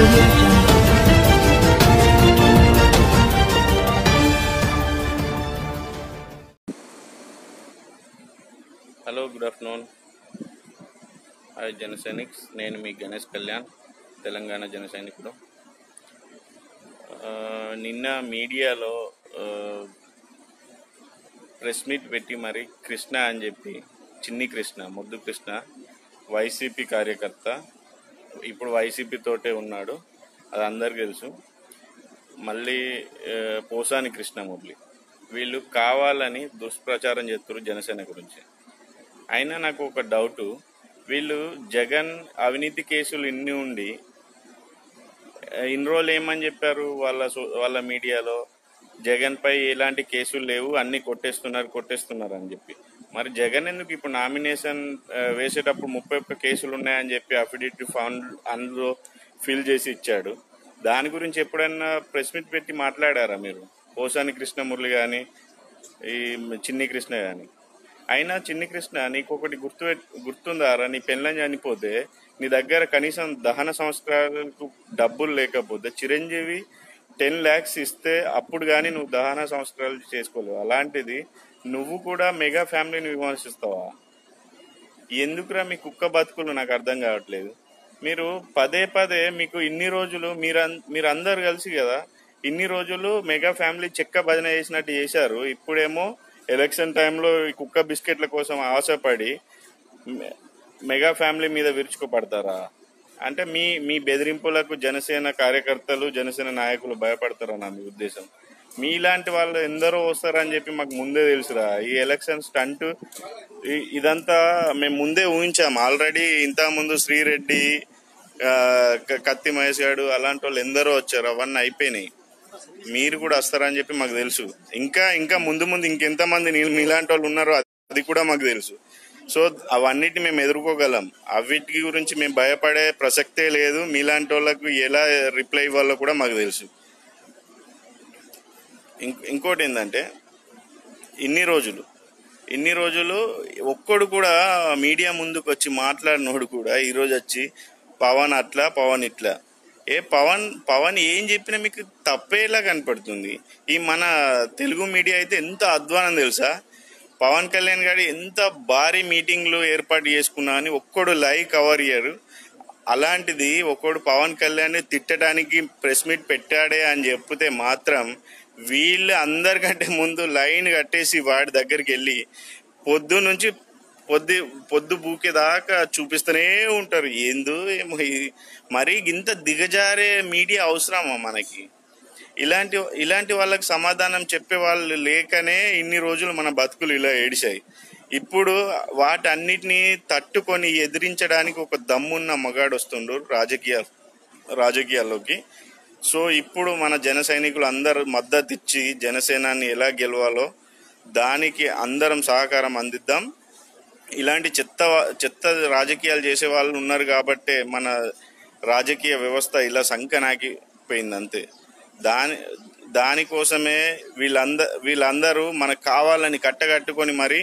audio jungle. Hello good afternoon hi Jana Sainiks నేను మీ గణేష్ కళ్యాణ్ తెలంగాణ జన సైనికుడు ఆ, నిన్న మీడియాలో ప్రెస్ మీట్ పెట్టి మరి కృష్ణ అని చెప్పి చిన్ని కృష్ణ ముద్దు కృష్ణ వైసీపీ కార్యకర్త ఇప్పుడు వైసీపీ తోటే ఉన్నాడు అది అందరికీ తెలుసు మళ్ళీ ఆ, పోసాని కృష్ణమురళి వీళ్ళు కావాలని దుష్ప్రచారం చేస్తారు జనసేన గురించి అయినా నాకు ఒక డౌట్ వీళ్ళు జగన్ అవినీతి కేసులు ఇన్ని ఉండి ఆ, ఇన్ని రోజులు ఏమని చెప్పారు వాళ్ళ సో- వాళ్ళ మీడియాలో జగన్ పై ఎలాంటి కేసులు లేవు అన్ని కొట్టేస్తున్నారు కొట్టేస్తున్నారు అని చెప్పి మరి జగన్ ఎందుకు ఇప్పుడు నామినేషన్ ఆ, వేసేటప్పుడు ముప్పై ఒక్క కేసులు ఉన్నాయని చెప్పి అఫిడవిట్ ఫౌండ్ అందులో ఫిల్ చేసి ఇచ్చాడు దాని గురించి ఎప్పుడైనా ప్రెస్ మీట్ పెట్టి మాట్లాడారా మీరు పోసాని కృష్ణమురళి కానీ ఈ చిన్ని కృష్ణ కానీ అయినా చిన్ని కృష్ణ నీకు ఒకటి గుర్తు గుర్తుందారా నీ పెళ్ళని చనిపోతే నీ దగ్గర కనీసం దహన సంస్కారాలకు డబ్బులు లేకపోతే చిరంజీవి టెన్ ల్యాక్స్ ఇస్తే అప్పుడు కానీ నువ్వు దహన సంస్కారాలు చేసుకోలేవు అలాంటిది నువ్వు కూడా మెగా ఫ్యామిలీని విమర్శిస్తావా ఎందుకురా మీ కుక్క బతుకులు నాకు అర్థం కావట్లేదు మీరు పదే పదే మీకు ఇన్ని రోజులు మీరు మీరు అందరు కలిసి కదా ఇన్ని రోజులు మెగా ఫ్యామిలీ చెక్క భజన చేసినట్టు చేశారు ఇప్పుడేమో ఎలక్షన్ టైంలో ఈ కుక్క బిస్కెట్ల కోసం ఆశపడి మె- మెగా ఫ్యామిలీ మీద విరుచుకుపడతారా అంటే మీ మీ బెదిరింపులకు జనసేన కార్యకర్తలు జనసేన నాయకులు భయపడతారా నా మీ ఉద్దేశం మీలాంటి వాళ్ళు ఎందరో వస్తారని చెప్పి మాకు ముందే తెలుసురా ఈ ఎలక్షన్ స్టంట్ ఈ- ఇదంతా మేము ముందే ఊహించాం ఆల్రెడీ ఇంత ముందు శ్రీరెడ్డి ఆ, క- కత్తి మహేష్ గారు అలాంటి వాళ్ళు ఎందరో వచ్చారు అవన్నీ అయిపోయినాయి మీరు కూడా వస్తారని చెప్పి మాకు తెలుసు ఇంకా ఇంకా ముందు ముందు ఇంకెంత మంది నీ- మీలాంటి వాళ్ళు ఉన్నారో అది- అది కూడా మాకు తెలుసు సో అవన్నిటిని మేము ఎదుర్కోగలం అవిటి గురించి మేము భయపడే ప్రసక్తే లేదు మీలాంటి వాళ్ళకు ఎలా రిప్లై ఇవ్వాలో కూడా మాకు తెలుసు ఇంక్- ఇంకోటి ఏంటంటే ఇన్ని రోజులు ఇన్ని రోజులు ఒక్కడు కూడా మీడియా ముందుకు వచ్చి మాట్లాడినోడు కూడా ఈరోజు వచ్చి పవన్ అట్లా పవన్ ఇట్లా ఏ పవన్ పవన్ ఏం చెప్పినా మీకు తప్పేలా కనపడుతుంది ఈ మన తెలుగు మీడియా అయితే ఎంత అధ్వానం తెలుసా పవన్ కళ్యాణ్ గారు ఎంత భారీ మీటింగ్లు ఏర్పాటు చేసుకున్నా అని ఒక్కడు లైవ్ కవర్ ఇయ్యరు అలాంటిది ఒక్కడు పవన్ కళ్యాణ్ తిట్టడానికి ప్రెస్ మీట్ పెట్టాడే అని చెప్తే మాత్రం వీళ్ళు అందరికంటే ముందు లైన్ కట్టేసి వాడి దగ్గరికి వెళ్ళి పొద్దు నుంచి పొద్దు పొద్దు బూకే దాకా చూపిస్తూనే ఉంటారు ఏందో ఏమో ఇది మరీ ఇంత దిగజారే మీడియా అవసరమా మనకి ఇలాంటి ఇలాంటి వాళ్ళకి సమాధానం చెప్పే వాళ్ళు లేకనే ఇన్ని రోజులు మన బతుకులు ఇలా ఏడిశాయి ఇప్పుడు వాటన్నిటిని తట్టుకొని ఎదిరించడానికి ఒక దమ్మున్న మగాడు వస్తుండ్రు రాజకీయ రాజకీయాల్లోకి సో ఇప్పుడు మన జన సైనికులు అందరు మద్దతు ఇచ్చి జనసేనాన్ని ఎలా గెలవాలో దానికి అందరం సహకారం అందిద్దాం ఇలాంటి చెత్త చెత్త రాజకీయాలు చేసే వాళ్ళు ఉన్నారు కాబట్టే మన రాజకీయ వ్యవస్థ ఇలా సంకనాకిపోయింది అంతే దాని దానికోసమే వీళ్ళంద వీళ్ళందరూ మనకు కావాలని కట్టగట్టుకొని మరి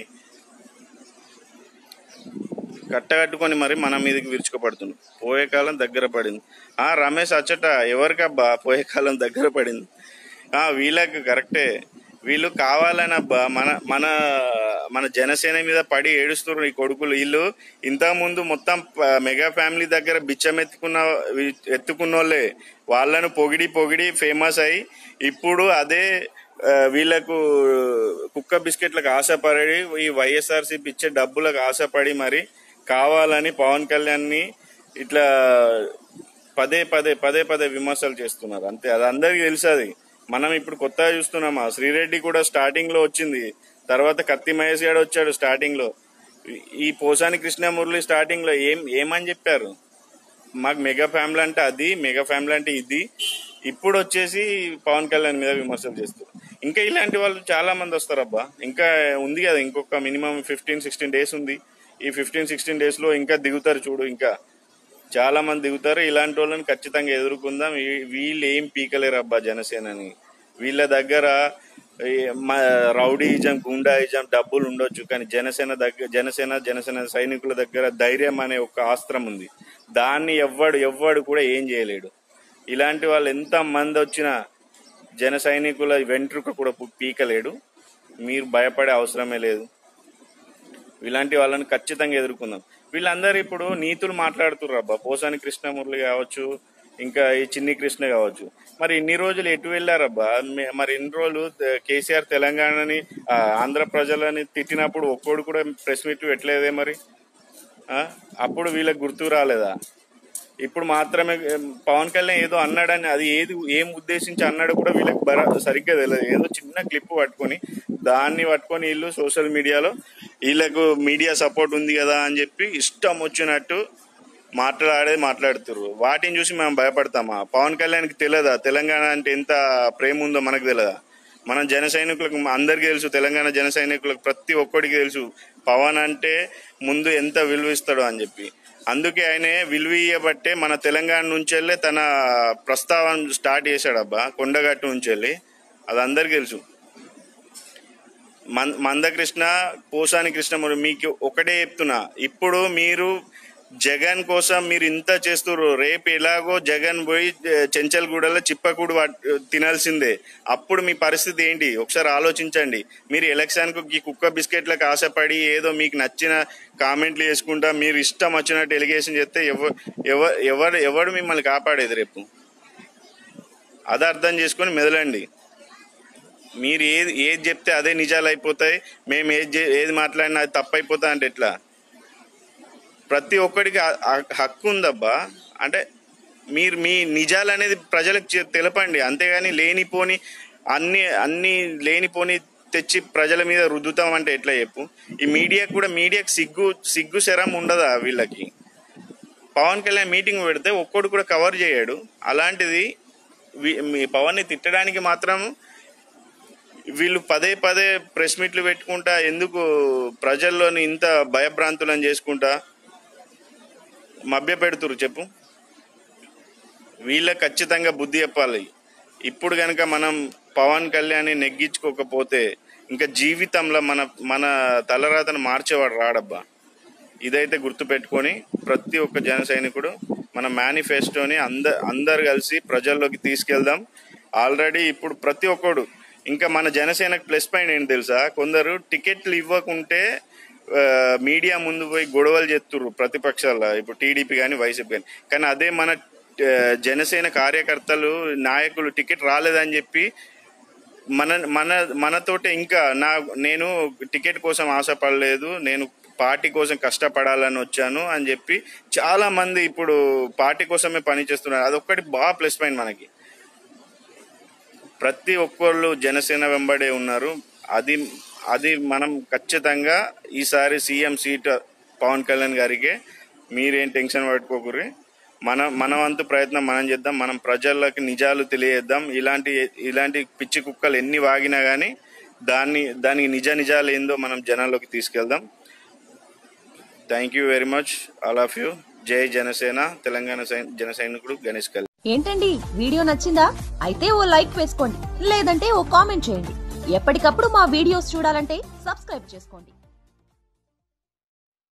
కట్టగట్టుకొని మరి మన మీదకి విరుచుకుపడుతుంది పోయే కాలం దగ్గర పడింది ఆ రమేష్ అచ్చట ఎవరికబ్బా పోయే కాలం దగ్గర పడింది ఆ వీళ్ళకి కరెక్టే వీళ్ళు కావాలని అబ్బా మన మన మన జనసేన మీద పడి ఏడుస్తున్నారు ఈ కొడుకులు వీళ్ళు ఇంతకు ముందు మొత్తం ప- మెగా ఫ్యామిలీ దగ్గర బిచ్చం ఎత్తుకున్న ఎత్తుకున్న వాళ్ళే వాళ్ళను పొగిడి పొగిడి ఫేమస్ అయ్యి ఇప్పుడు అదే ఆ, వీళ్ళకు కుక్క బిస్కెట్లకు ఆశపడి ఈ వైఎస్ఆర్సీపీ ఇచ్చే డబ్బులకు ఆశపడి మరి కావాలని పవన్ కళ్యాణ్ని ఇట్లా పదే పదే పదే పదే విమర్శలు చేస్తున్నారు అంతే అది అందరికీ తెలుసు అది మనం ఇప్పుడు కొత్తగా చూస్తున్నామా శ్రీరెడ్డి కూడా స్టార్టింగ్ లో వచ్చింది తర్వాత కత్తి మహేష్ గారు వచ్చాడు స్టార్టింగ్ లో ఈ- ఈ పోసాని కృష్ణమురళి స్టార్టింగ్ లో ఏం ఏమని చెప్పారు మాకు మెగా ఫ్యామిలీ అంటే అది మెగా ఫ్యామిలీ అంటే ఇది ఇప్పుడు వచ్చేసి పవన్ కళ్యాణ్ మీద విమర్శలు చేస్తారు ఇంకా ఇలాంటి వాళ్ళు చాలా మంది వస్తారు అబ్బా ఇంకా ఉంది కదా ఇంకొక మినిమం ఫిఫ్టీన్ సిక్స్టీన్ డేస్ ఉంది ఈ ఫిఫ్టీన్ సిక్స్టీన్ డేస్ లో ఇంకా దిగుతారు చూడు ఇంకా చాలా మంది దిగుతారు ఇలాంటి వాళ్ళని ఖచ్చితంగా ఎదుర్కొందాం వీ- వీళ్ళు ఏం పీకలేరు అబ్బా జనసేనని వీళ్ళ దగ్గర ఈ మ- రౌడీయిజం గుండాయిజం డబ్బులు ఉండొచ్చు కానీ జనసేన దగ్గర జనసేన జనసేన సైనికుల దగ్గర ధైర్యం అనే ఒక ఆస్త్రం ఉంది దాన్ని ఎవ్వడు ఎవ్వడు కూడా ఏం చేయలేడు ఇలాంటి వాళ్ళు ఎంత మంది వచ్చినా జన సైనికుల వెంట్రుక కూడా పు- పీకలేడు మీరు భయపడే అవసరమే లేదు ఇలాంటి వాళ్ళని ఖచ్చితంగా ఎదుర్కొందాం వీళ్ళందరూ ఇప్పుడు నీతులు మాట్లాడుతుర్రు అబ్బా పోసాని కృష్ణమురళి కావచ్చు ఇంకా ఈ చిన్ని కృష్ణ కావచ్చు మరి ఇన్ని రోజులు ఎటు వెళ్ళారబ్బా మే- మరి ఇన్ని రోజులు త- కేసీఆర్ తెలంగాణని ఆ, ఆంధ్ర ప్రజలని తిట్టినప్పుడు ఒక్కోడు కూడా ప్రెస్ మీట్ పెట్టలేదే మరి ఆ? అప్పుడు వీళ్ళకి గుర్తు రాలేదా ఇప్పుడు మాత్రమే ఏం, పవన్ కళ్యాణ్ ఏదో అన్నాడని అది ఏది ఏం ఉద్దేశించి అన్నాడు కూడా వీళ్ళకి బర సరిగ్గా తెలియదు ఏదో చిన్న క్లిప్ పట్టుకొని దాన్ని పట్టుకొని వీళ్ళు సోషల్ మీడియాలో వీళ్ళకు మీడియా సపోర్ట్ ఉంది కదా అని చెప్పి ఇష్టం వచ్చినట్టు మాట్లాడేది మాట్లాడుతుర్రు వాటిని చూసి మేము భయపడతామా పవన్ కళ్యాణ్కి తెలియదా తెలంగాణ అంటే ఎంత ప్రేమ ఉందో మనకు తెలియదా మన జన సైనికులకు అందరికీ తెలుసు తెలంగాణ జన సైనికులకు ప్రతి ఒక్కడికి తెలుసు పవన్ అంటే ముందు ఎంత విలువ ఇస్తాడో అని చెప్పి అందుకే ఆయన విలువ ఇయ్యబట్టే మన తెలంగాణ నుంచి వెళ్ళి తన ప్రస్తావన స్టార్ట్ చేశాడబ్బా కొండగట్టు నుంచి వెళ్ళి అది అందరికీ తెలుసు మన్ మందకృష్ణ పోసాని కృష్ణమురు మీకు ఒకటే చెప్తున్నా ఇప్పుడు మీరు జగన్ కోసం మీరు ఇంత చేస్తున్నారు రేపు ఎలాగో జగన్ పోయి ఏ, చెంచల్గూడలో చిప్పకూడు పట్- తినాల్సిందే అప్పుడు మీ పరిస్థితి ఏంటి ఒకసారి ఆలోచించండి మీరు ఎలక్షన్ కు ఈ కుక్క బిస్కెట్లకు ఆశపడి ఏదో మీకు నచ్చిన కామెంట్లు చేసుకుంటా మీరు ఇష్టం వచ్చినట్టు ఎలిగేషన్ చేస్తే ఎవ- ఎవ- ఎవరు ఎవడు మిమ్మల్ని కాపాడేది రేపు అది అర్థం చేసుకొని మెదలండి మీరు ఏది ఏది చెప్తే అదే నిజాలు అయిపోతాయి మేము ఏది చే- ఏది మాట్లాడినా అది తప్పు అయిపోతా అంటే ఎట్లా ప్రతి ఒక్కడికి ఆ- ఆ హక్కు ఉందబ్బా అంటే మీరు మీ నిజాలు అనేది ప్రజలకు చె- తెలపండి అంతేగాని లేనిపోని అన్ని అన్ని లేనిపోని తెచ్చి ప్రజల మీద రుద్దుతాం అంటే ఎట్లా చెప్పు ఈ మీడియాకు కూడా మీడియాకు సిగ్గు సిగ్గు శరం ఉండదా వీళ్ళకి పవన్ కళ్యాణ్ మీటింగ్ పెడితే ఒక్కడు కూడా కవర్ చేయడు అలాంటిది వీ- మీ పవన్ని తిట్టడానికి మాత్రం వీళ్ళు పదే పదే ప్రెస్ మీట్లు పెట్టుకుంటా ఎందుకు ప్రజల్లోని ఇంత భయభ్రాంతులను చేసుకుంటా మభ్య పెడుతురు చెప్పు వీళ్ళకి ఖచ్చితంగా బుద్ధి చెప్పాలి ఇప్పుడు కనుక మనం పవన్ కళ్యాణ్ నెగ్గించుకోకపోతే ఇంకా జీవితంలో మన మన తలరాతను మార్చేవాడు రాడబ్బా ఇదైతే గుర్తుపెట్టుకొని ప్రతి ఒక్క జన సైనికుడు మన మేనిఫెస్టోని అంద అందరు కలిసి ప్రజల్లోకి తీసుకెళ్దాం ఆల్రెడీ ఇప్పుడు ప్రతి ఒక్కడు ఇంకా మన జనసేనకు ప్లస్ పాయింట్ ఏంటి తెలుసా కొందరు టికెట్లు ఇవ్వకుంటే ఆ, మీడియా ముందు పోయి గొడవలు చేస్తుర్రు ప్రతిపక్షాల ఇప్పుడు టీడీపీ కానీ వైసీపీ కానీ కానీ అదే మన ఆ, జనసేన కార్యకర్తలు నాయకులు టికెట్ రాలేదని చెప్పి మన మన మనతోటే ఇంకా నా నేను టికెట్ కోసం ఆశపడలేదు నేను పార్టీ కోసం కష్టపడాలని వచ్చాను అని చెప్పి చాలా మంది ఇప్పుడు పార్టీ కోసమే పని చేస్తున్నారు అదొక్కటి బాగా ప్లస్ పాయింట్ మనకి ప్రతి ఒక్కళ్ళు జనసేన వెంబడే ఉన్నారు అది అది మనం ఖచ్చితంగా ఈసారి సీఎం సీట్ పవన్ కళ్యాణ్ గారికి మీరేం టెన్షన్ పట్టుకోకూరి మన మన వంతు ప్రయత్నం మనం చేద్దాం మనం ప్రజలకు నిజాలు తెలియజేద్దాం ఇలాంటి ఇలాంటి పిచ్చి కుక్కలు ఎన్ని వాగినా కానీ దాన్ని దానికి నిజ నిజాలు ఏందో మనం జనాల్లోకి తీసుకెళ్దాం thank you very much all of you జై జనసేన తెలంగాణ సైన్ జన సైనికుడు గణేష్ కళ్యాణ్ ఏంటండి వీడియో నచ్చిందా అయితే ఓ లైక్ వేసుకోండి లేదంటే ఓ కామెంట్ చేయండి ఎప్పటికప్పుడు మా వీడియోస్ చూడాలంటే సబ్స్క్రైబ్ చేసుకోండి